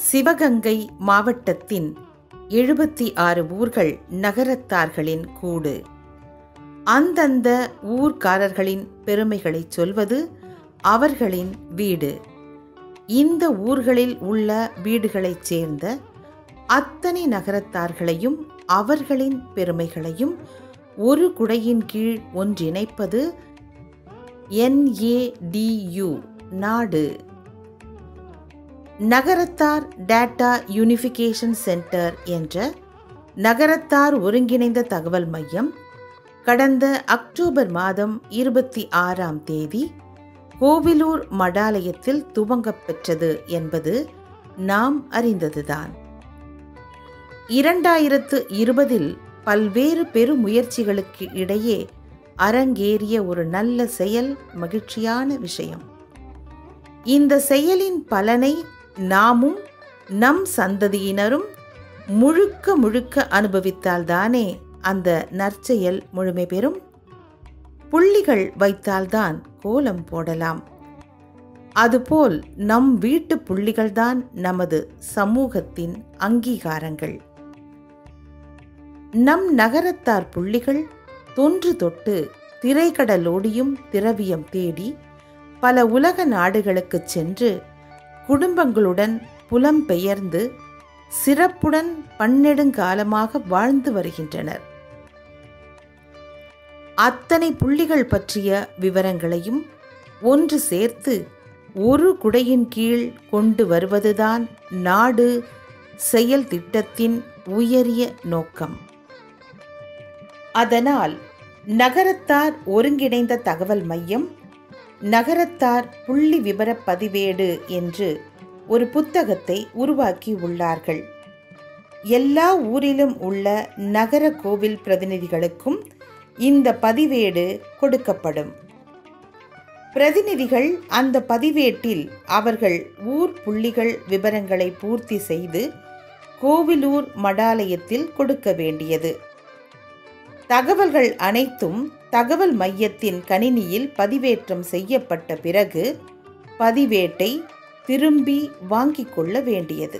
சிவகங்கை மாவட்டத்தின் எழுபத்தி ஆறு ஊர்கள் நகரத்தார்களின் கூடு அந்தந்த ஊர்க்காரர்களின் பெருமைகளை சொல்வது அவர்களின் வீடு இந்த ஊர்களில் உள்ள வீடுகளைச் சேர்ந்த அத்தனை நகரத்தார்களையும் அவர்களின் பெருமைகளையும் ஒரு குடையின் கீழ் ஒன்றிணைப்பது என்ஏடியு நாடு நகரத்தார் டேட்டா யூனிஃபிகேஷன் சென்டர் என்ற நகரத்தார் ஒருங்கிணைந்த தகவல் மையம் கடந்த அக்டோபர் மாதம் இருபத்தி ஆறாம் தேதி கோவிலூர் மடாலயத்தில் துவங்கப் பெற்றது என்பது நாம் அறிந்ததுதான் இரண்டாயிரத்து இருபதில் பல்வேறு பெருமுயற்சிகளுக்கு இடையே அரங்கேறிய ஒரு நல்ல செயல் மகிழ்ச்சியான விஷயம் இந்த செயலின் பலனை நாமும் நம் சந்ததியினரும் முழுக்க முழுக்க அனுபவித்தால்தானே அந்த நற்செயல் முழுமை பெறும் புள்ளிகள் வைத்தால்தான் கோலம் போடலாம் அதுபோல் நம் வீட்டு புள்ளிகள்தான் நமது சமூகத்தின் அங்கீகாரங்கள் நம் நகரத்தார் புள்ளிகள் தொன்று தொட்டு திரைக்கடலோடியும் திரவியம் தேடி பல உலக நாடுகளுக்குச் சென்று குடும்பங்களுடன் புலம்பெயர்ந்து சிறப்புடன் பன்னெடுங்காலமாக வாழ்ந்து வருகின்றனர் அத்தனை புள்ளிகள் பற்றிய விவரங்களையும் ஒன்று சேர்த்து ஒரு குடையின் கீழ் கொண்டு வருவதுதான் நாடு செயல் திட்டத்தின் உயரிய நோக்கம் அதனால் நகரத்தார் ஒருங்கிணைந்த தகவல் மையம் நகரத்தார் புள்ளி விவர பதிவேடு என்று ஒரு புத்தகத்தை உருவாக்கி உள்ளார்கள் எல்லா ஊரிலும் உள்ள நகர கோவில் பிரதிநிதிகளுக்கும் இந்த பதிவேடு கொடுக்கப்படும் பிரதிநிதிகள் அந்த பதிவேட்டில் அவர்கள் ஊர் புள்ளிகள் விவரங்களை பூர்த்தி செய்து கோவிலூர் மடாலயத்தில் கொடுக்க வேண்டியது தகவல்கள் அனைத்தும் தகவல் மையத்தின் கணினியில் பதிவேற்றம் செய்யப்பட்ட பிறகு பதிவேட்டை திரும்பி வாங்கிக் கொள்ள வேண்டியது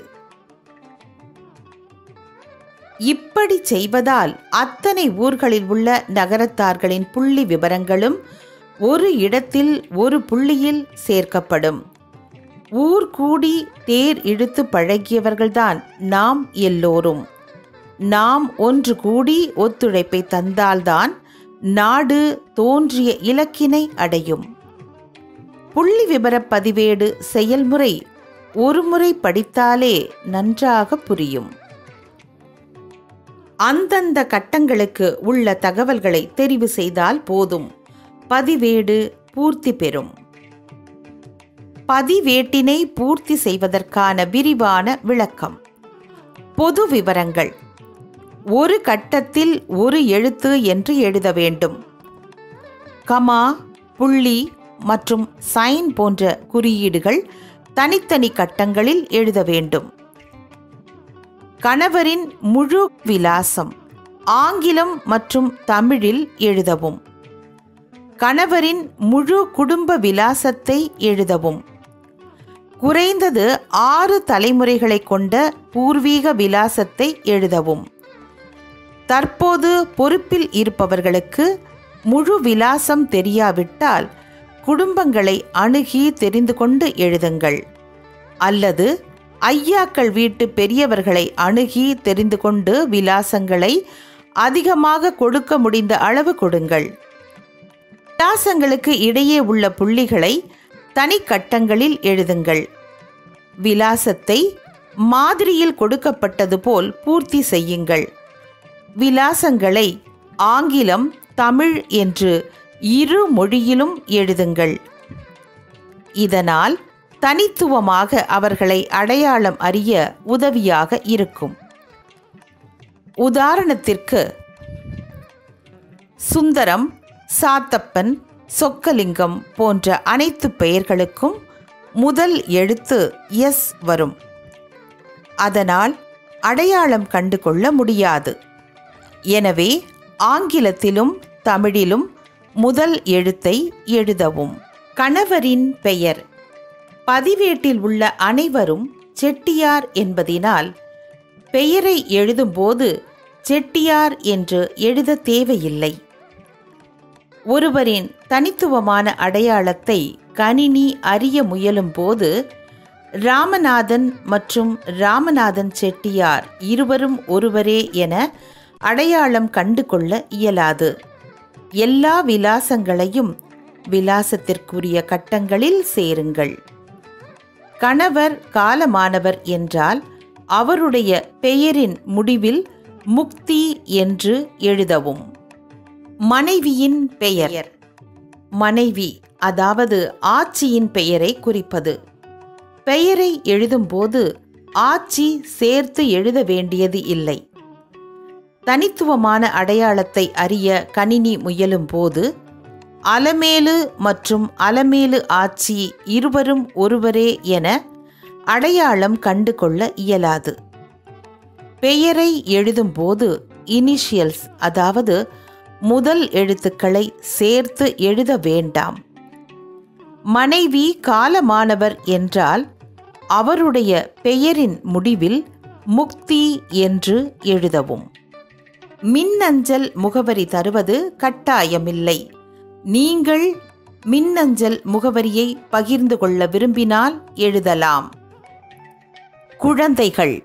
இப்படி செய்வதால் அத்தனை ஊர்களில் உள்ள நகரத்தார்களின் புள்ளி விவரங்களும் ஒரு இடத்தில் ஒரு புள்ளியில் சேர்க்கப்படும் ஊர் கூடி தேர் இழுத்து பழகியவர்கள்தான் நாம் எல்லோரும் நாம் ஒன்று கூடி ஒத்துழைப்பை தந்தால்தான் நாடு தோன்றிய இலக்கினை அடையும் புள்ளி விபர பதிவேடு செயல்முறை ஒருமுறை படித்தாலே நன்றாக புரியும் அந்தந்த கட்டங்களுக்கு உள்ள தகவல்களை தெரிவு செய்தால் போதும் பதிவேடு பூர்த்தி பெறும் பதிவேட்டினை பூர்த்தி செய்வதற்கான விரிவான விளக்கம் பொது விவரங்கள் ஒரு கட்டத்தில் ஒரு எழுத்து என்று எழுத வேண்டும் கமா புள்ளி மற்றும் சைன் போன்ற குறியீடுகள் தனித்தனி கட்டங்களில் எழுத வேண்டும் கணவரின் முழு விலாசம் ஆங்கிலம் மற்றும் தமிழில் எழுதவும் கணவரின் முழு குடும்ப விலாசத்தை எழுதவும் குறைந்தது ஆறு தலைமுறைகளை கொண்ட பூர்வீக விலாசத்தை எழுதவும் தற்போது பொறுப்பில் இருப்பவர்களுக்கு முழு விலாசம் தெரியாவிட்டால் குடும்பங்களை அணுகி தெரிந்து கொண்டு எழுதுங்கள் அல்லது ஐயாக்கள் வீட்டு பெரியவர்களை அணுகி தெரிந்து கொண்டு விலாசங்களை அதிகமாக கொடுக்க முடிந்த அளவு கொடுங்கள் விலாசங்களுக்கு இடையே உள்ள புள்ளிகளை தனிக்கட்டங்களில் எழுதுங்கள் விலாசத்தை மாதிரியில் கொடுக்கப்பட்டது போல் பூர்த்தி செய்யுங்கள் விலாசங்களை ஆங்கிலம் தமிழ் என்று இரு மொழியிலும் எழுதுங்கள் இதனால் தனித்துவமாக அவர்களை அடையாளம் அறிய உதவியாக இருக்கும் உதாரணத்திற்கு சுந்தரம் சாத்தப்பன் சொக்கலிங்கம் போன்ற அனைத்து பெயர்களுக்கும் முதல் எழுத்து எஸ் வரும் அதனால் அடையாளம் கண்டு கொள்ள முடியாது எனவே ஆங்கிலத்திலும் தமிழிலும் முதல் எழுத்தை எழுதவும் கணவரின் பெயர் பதிவேட்டில் உள்ள அனைவரும் செட்டியார் என்பதினால் பெயரை எழுதும்போது செட்டியார் என்று எழுத தேவையில்லை ஒருவரின் தனித்துவமான அடையாளத்தை கணினி அறிய முயலும்போது ராமநாதன் மற்றும் ராமநாதன் செட்டியார் இருவரும் ஒருவரே என அடையாளம் கண்டு கொள்ள இயலாது எல்லா விலாசங்களையும் விலாசத்திற்குரிய கட்டங்களில் சேருங்கள் கணவர் காலமானவர் என்றால் அவருடைய பெயரின் முடிவில் முக்தி என்று எழுதவும் மனைவியின் பெயர் மனைவி அதாவது ஆட்சியின் பெயரை குறிப்பது பெயரை எழுதும்போது ஆட்சி சேர்த்து எழுத வேண்டியது இல்லை தனித்துவமான அடையாளத்தை அறிய கணினி முயலும்போது அலமேலு மற்றும் அலமேலு ஆட்சி இருவரும் ஒருவரே என அடையாளம் கண்டு கொள்ள இயலாது பெயரை எழுதும்போது இனிஷியல்ஸ் அதாவது முதல் எழுத்துக்களை சேர்த்து எழுத வேண்டாம் மனைவி காலமானவர் என்றால் அவருடைய பெயரின் முடிவில் முக்தி என்று எழுதவும் மின்னஞ்சல் முகவரி தருவது கட்டாயமில்லை நீங்கள் மின்னஞ்சல் முகவரியை பகிர்ந்து கொள்ள விரும்பினால் எழுதலாம் குழந்தைகள்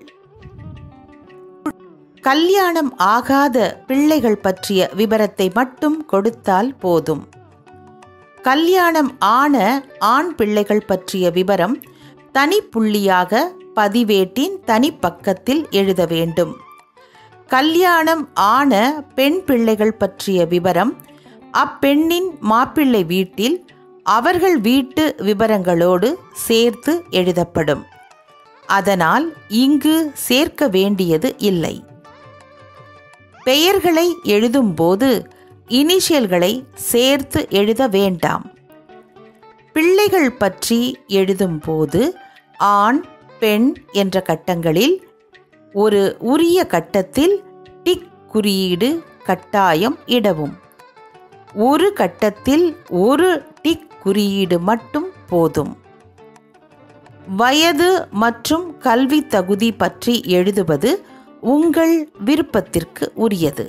கல்யாணம் ஆகாத பிள்ளைகள் பற்றிய விவரத்தை மட்டும் கொடுத்தால் போதும் கல்யாணம் ஆன ஆண் பிள்ளைகள் பற்றிய விவரம் தனிப்புள்ளியாக பதிவேட்டின் தனிப்பக்கத்தில் எழுத வேண்டும் கல்யாணம் ஆன பெண் பிள்ளைகள் பற்றிய விவரம் அப்பெண்ணின் மாப்பிள்ளை வீட்டில் அவர்கள் வீட்டு விவரங்களோடு சேர்த்து எழுதப்படும் அதனால் இங்கு சேர்க்க வேண்டியது இல்லை பெயர்களை எழுதும்போது இனிஷியல்களை சேர்த்து எழுத வேண்டாம் பிள்ளைகள் பற்றி எழுதும்போது ஆண் பெண் என்ற கட்டங்களில் ஒரு உரிய கட்டத்தில் டிக் குறியீடு கட்டாயம் இடவும் ஒரு கட்டத்தில் ஒரு டிக் குறியீடு மட்டும் போதும் வயது மற்றும் கல்வி தகுதி பற்றி எழுதுவது உங்கள் விருப்பத்திற்கு உரியது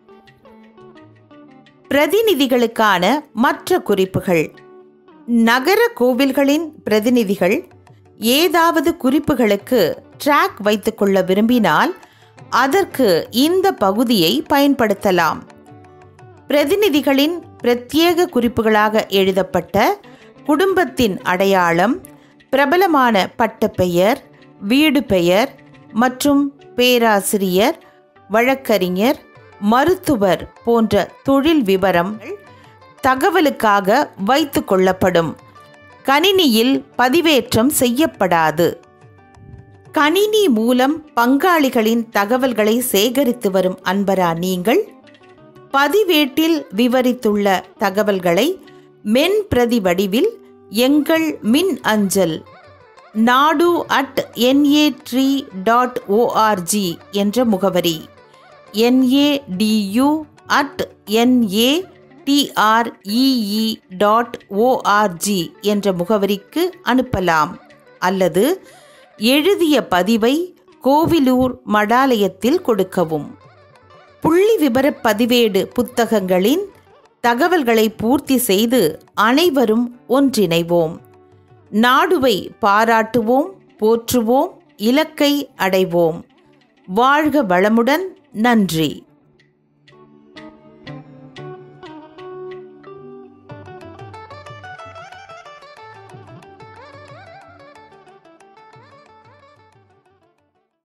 பிரதிநிதிகளுக்கான மற்ற குறிப்புகள் நகர கோவில்களின் பிரதிநிதிகள் ஏதாவது குறிப்புகளுக்கு ட்ராக் வைத்துக்கொள்ள விரும்பினால் அதற்கு இந்த பகுதியை பயன்படுத்தலாம் பிரதிநிதிகளின் பிரத்யேக குறிப்புகளாக எழுதப்பட்ட குடும்பத்தின் அடையாளம் பிரபலமான பட்டப்பெயர் வீடு பெயர் மற்றும் பேராசிரியர் வழக்கறிஞர் மருத்துவர் போன்ற தொழில் விவரம் தகவலுக்காக வைத்து கொள்ளப்படும் கணினியில் பதிவேற்றம் செய்யப்படாது கணினி மூலம் பங்காளிகளின் தகவல்களை சேகரித்து வரும் அன்பரா நீங்கள் பதிவேட்டில் விவரித்துள்ள தகவல்களை மென் பிரதி வடிவில் எங்கள் மின் அஞ்சல் நாடு at N A tree dot O R G என்ற முகவரி N A D U at N A T R E E dot O R G என்ற முகவரிக்கு அனுப்பலாம் அல்லது எழுதிய பதிவை கோவிலூர் மடாலயத்தில் கொடுக்கவும் புள்ளி விபர பதிவேடு புத்தகங்களின் தகவல்களை பூர்த்தி செய்து அனைவரும் ஒன்றிணைவோம் நாடுவை பாராட்டுவோம் போற்றுவோம் இலக்கை அடைவோம் வாழ்க வளமுடன் நன்றி